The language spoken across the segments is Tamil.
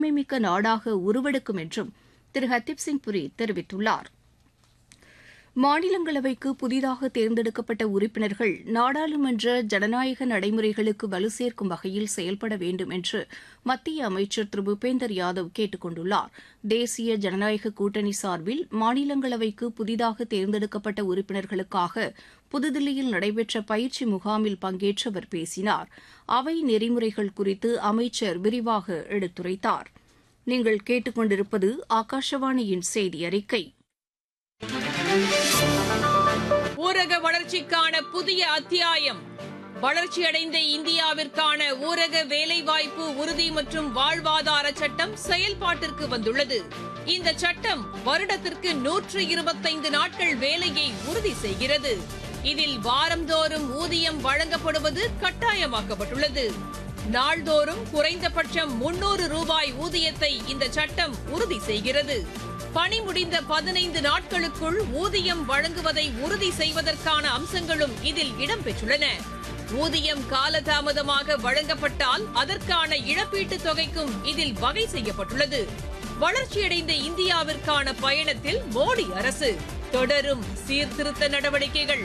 மிக்க நாடாக உருவெடுக்கும் என்றும் திரு ஹர்தீப் சிங் புரி தெரிவித்துள்ளார் மாநிலங்களவைக்கு புதிதாக தேர்ந்தெடுக்கப்பட்ட உறுப்பினர்கள் நாடாளுமன்ற ஜனநாயக நடைமுறைகளுக்கு வலு சேர்க்கும் வகையில் செயல்பட வேண்டும் என்று மத்திய அமைச்சர் திரு பூபேந்தர் யாதவ் கேட்டுக் கொண்டுள்ளார் தேசிய ஜனநாயக கூட்டணி சார்பில் மாநிலங்களவைக்கு புதிதாக தேர்ந்தெடுக்கப்பட்ட உறுப்பினர்களுக்காக புதுதில்லியில் நடைபெற்ற பயிற்சி முகாமில் பங்கேற்று அவர் பேசினார் அவை நெறிமுறைகள் குறித்து அமைச்சர் விரிவாக எடுத்துரைத்தார் நீங்கள் கேட்டுக்கொண்டிருப்பது ஆகாஷவாணியின் செய்தி அறிக்கை ஊரக வளர்ச்சிக்கான புதிய அத்தியாயம் வளர்ச்சியடைந்த இந்தியாவிற்கான ஊரக வேலைவாய்ப்பு உறுதி மற்றும் வாழ்வாதார சட்டம் செயல்பாட்டிற்கு வந்துள்ளது இந்த சட்டம் வருடத்திற்கு நூற்று இருபத்தைந்து நாட்கள் வேலையை உறுதி செய்கிறது இதில் வாரந்தோறும் ஊதியம் வழங்கப்படுவது கட்டாயமாக்கப்பட்டுள்ளது நாள்தோறும் குறைந்தபட்சம் முன்னூறு ரூபாய் ஊதியத்தை இந்த சட்டம் உறுதி செய்கிறது பணி முடிந்த பதினைந்து நாட்களுக்குள் ஊதியம் வழங்குவதை உறுதி செய்வதற்கான அம்சங்களும் இதில் இடம்பெற்றுள்ளன ஊதியம் காலதாமதமாக வழங்கப்பட்டால் அதற்கான இழப்பீட்டுத் தொகைக்கும் இதில் வகை செய்யப்பட்டுள்ளது வளர்ச்சியடைந்த இந்தியாவிற்கான பயணத்தில் மோடி அரசு தொடரும் சீர்திருத்த நடவடிக்கைகள்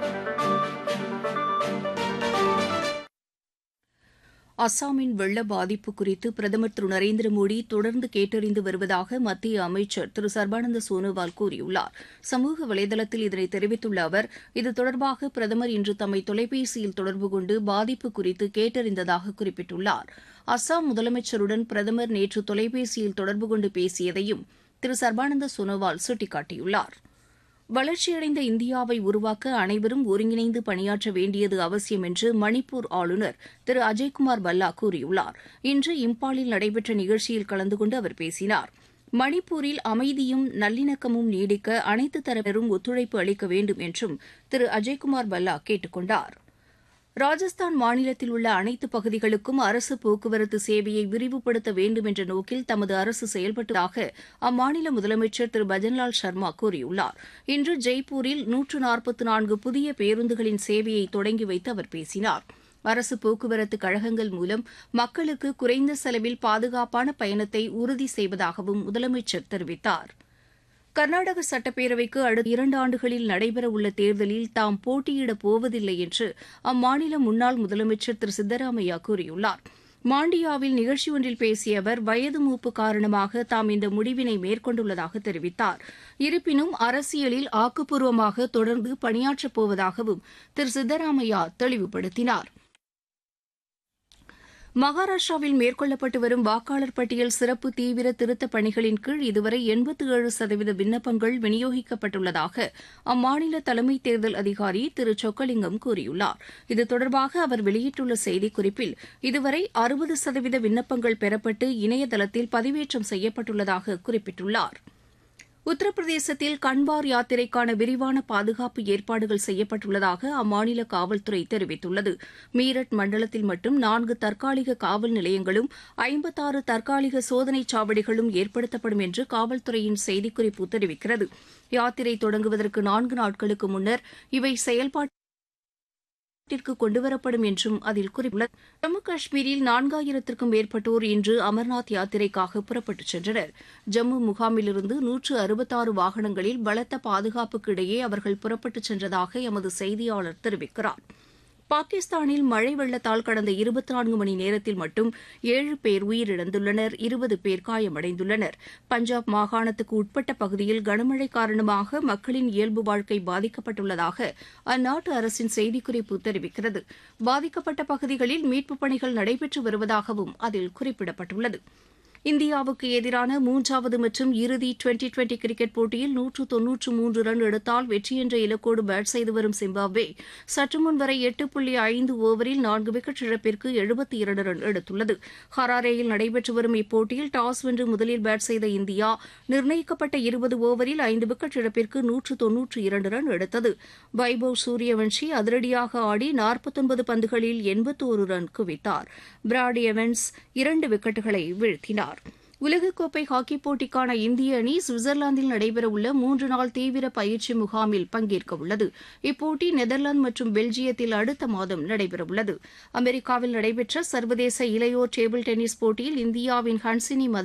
அஸ்ஸாமின் வெள்ள பாதிப்பு குறித்து பிரதமர் திரு நரேந்திர மோடி தொடர்ந்து கேட்டறிந்து வருவதாக மத்திய அமைச்சர் திரு சர்பானந்த சோனோவால் கூறியுள்ளார் சமூக வலைதளத்தில் இதனை தெரிவித்துள்ள அவர் இது தொடர்பாக பிரதமர் இன்று தம்மை தொலைபேசியில் தொடர்பு கொண்டு பாதிப்பு குறித்து கேட்டறிந்ததாக குறிப்பிட்டுள்ளார் அஸ்ஸாம் முதலமைச்சருடன் பிரதமர் நேற்று தொலைபேசியில் தொடர்பு கொண்டு பேசியதையும் திரு சர்பானந்த சோனோவால் சுட்டிக்காட்டியுள்ளார் வளர்ச்சியடைந்த இந்தியாவை உருவாக்க அனைவரும் ஒருங்கிணைந்து பணியாற்ற வேண்டியது அவசியம் என்று மணிப்பூர் ஆளுநர் திரு அஜய்குமார் பல்லா கூறியுள்ளார் இன்று இம்பாலில் நடைபெற்ற நிகழ்ச்சியில் கலந்து கொண்டு அவர் பேசினார் மணிப்பூரில் அமைதியும் நல்லிணக்கமும் நீடிக்க அனைத்து தரப்பினரும் ஒத்துழைப்பு அளிக்க வேண்டும் என்றும் திரு அஜய்குமார் பல்லா கேட்டுக் கொண்டார் ராஜஸ்தான் மாநிலத்தில் உள்ள அனைத்து பகுதிகளுக்கும் அரசு போக்குவரத்து சேவையை விரிவுபடுத்த வேண்டும் என்ற நோக்கில் தமது அரசு செயல்பட்டதாக அம்மாநில முதலமைச்சர் திரு பஜன்லால் சர்மா கூறியுள்ளார் இன்று ஜெய்ப்பூரில் நூற்று நாற்பத்து நான்கு புதிய பேருந்துகளின் சேவையை தொடங்கி வைத்து அவர் பேசினார் அரசு போக்குவரத்து கழகங்கள் மூலம் மக்களுக்கு குறைந்த செலவில் பாதுகாப்பான பயணத்தை உறுதி செய்வதாகவும் முதலமைச்சர் தெரிவித்தார் கர்நாடக சட்டப்பேரவைக்கு அடுத்த இரண்டு ஆண்டுகளில் நடைபெறவுள்ள தேர்தலில் தாம் போட்டியிடப் போவதில்லை என்று அம்மாநில முன்னாள் முதலமைச்சர் திரு சித்தராமையா கூறியுள்ளார் மாண்டியாவில் நிகழ்ச்சி ஒன்றில் பேசிய அவர் வயது மூப்பு காரணமாக தாம் இந்த முடிவினை மேற்கொண்டுள்ளதாக தெரிவித்தார் இருப்பினும் அரசியலில் ஆக்கப்பூர்வமாக தொடர்ந்து பணியாற்றப் போவதாகவும் திரு சித்தராமையா தெளிவுபடுத்தினார் மகாராஷ்டிராவில் மேற்கொள்ளப்பட்டு வரும் வாக்காளர் பட்டியல் சிறப்பு தீவிர திருத்தப் பணிகளின் கீழ் இதுவரை எண்பத்தி ஏழு சதவீத விண்ணப்பங்கள் விநியோகிக்கப்பட்டுள்ளதாக அம்மாநில தலைமை தேர்தல் அதிகாரி திரு சொக்கலிங்கம் கூறியுள்ளார் இது தொடர்பாக அவர் வெளியிட்டுள்ள செய்திக்குறிப்பில் இதுவரை அறுபது சதவீத விண்ணப்பங்கள் பெறப்பட்டு இணையதளத்தில் பதிவேற்றம் செய்யப்பட்டுள்ளதாக குறிப்பிட்டுள்ளார் உத்தரப்பிரதேசத்தில் கண்பார் யாத்திரைக்கான விரிவான பாதுகாப்பு ஏற்பாடுகள் செய்யப்பட்டுள்ளதாக அம்மாநில காவல்துறை தெரிவித்துள்ளது மீரட் மண்டலத்தில் மட்டும் நான்கு தற்காலிக காவல் நிலையங்களும் ஐம்பத்தாறு தற்காலிக சோதனைச் சாவடிகளும் ஏற்படுத்தப்படும் என்று காவல்துறையின் செய்திக்குறிப்பு தெரிவிக்கிறது யாத்திரை தொடங்குவதற்கு நான்கு நாட்களுக்கு முன்னர் இவை செயல்பாட்டு நாட்டிற்கு கொண்டுவரப்படும் என்றும் அதில் குறிப்பிட்டுள்ளது ஜம்மு காஷ்மீரில் நான்காயிரத்திற்கும் மேற்பட்டோர் இன்று அமர்நாத் யாத்திரைக்காக புறப்பட்டுச் சென்றனர் ஜம்மு முகாமிலிருந்து நூற்று அறுபத்தாறு வாகனங்களில் பலத்த பாதுகாப்புக்கு இடையே அவர்கள் புறப்பட்டுச் சென்றதாக எமது செய்தியாளர் தெரிவிக்கிறார் பாகிஸ்தானில் மழை வெள்ளத்தால் கடந்த இருபத்தி நான்கு மணி நேரத்தில் மட்டும் ஏழு பேர் உயிரிழந்துள்ளனர் இருபது பேர் காயமடைந்துள்ளனர் பஞ்சாப் மாகாணத்துக்கு உட்பட்ட பகுதியில் கனமழை காரணமாக மக்களின் இயல்பு வாழ்க்கை பாதிக்கப்பட்டுள்ளதாக அந்நாட்டு அரசின் செய்திக்குறிப்பு தெரிவிக்கிறது பாதிக்கப்பட்ட பகுதிகளில் மீட்புப் பணிகள் நடைபெற்று வருவதாகவும் அதில் குறிப்பிடப்பட்டுள்ளது இந்தியாவுக்கு எதிரான மூன்றாவது மற்றும் இறுதி டுவெண்டி டுவெண்டி கிரிக்கெட் போட்டியில் நூற்று தொன்னூற்று மூன்று ரன் எடுத்தால் வெற்றி என்ற இலக்கோடு பேட் செய்து வரும் சிம்பாப்வே சற்று முன் வரை எட்டு புள்ளி ஐந்து ஓவரில் நான்கு விக்கெட் இழப்பிற்கு எழுபத்தி இரண்டு ரன் எடுத்துள்ளது ஹராரேயில் நடைபெற்று வரும் இப்போட்டியில் டாஸ் வென்று முதலில் பேட் செய்த இந்தியா நிர்ணயிக்கப்பட்ட இருபது ஓவரில் ஐந்து விக்கெட் இழப்பிற்கு நூற்று தொன்னூற்று இரண்டு ரன் எடுத்தது வைபவ் சூரியவன்ஷி அதிரடியாக ஆடி நாற்பத்தொன்பது பந்துகளில் எண்பத்தோரு ரன் குவித்தார் பிராட் எவன்ஸ் இரண்டு விக்கெட்டுகளை வீழ்த்தினார் உலகக்கோப்பை ஹாக்கிப் போட்டிக்கான இந்திய அணி சுவிட்சர்லாந்தில் நடைபெறவுள்ள மூன்று நாள் தீவிர பயிற்சி முகாமில் பங்கேற்க உள்ளது இப்போட்டி நெதர்லாந்து மற்றும் பெல்ஜியத்தில் அடுத்த மாதம் நடைபெறவுள்ளது அமெரிக்காவில் நடைபெற்ற சர்வதேச இளையோர் டேபிள் டென்னிஸ் போட்டியில் இந்தியாவின் ஹன்சினி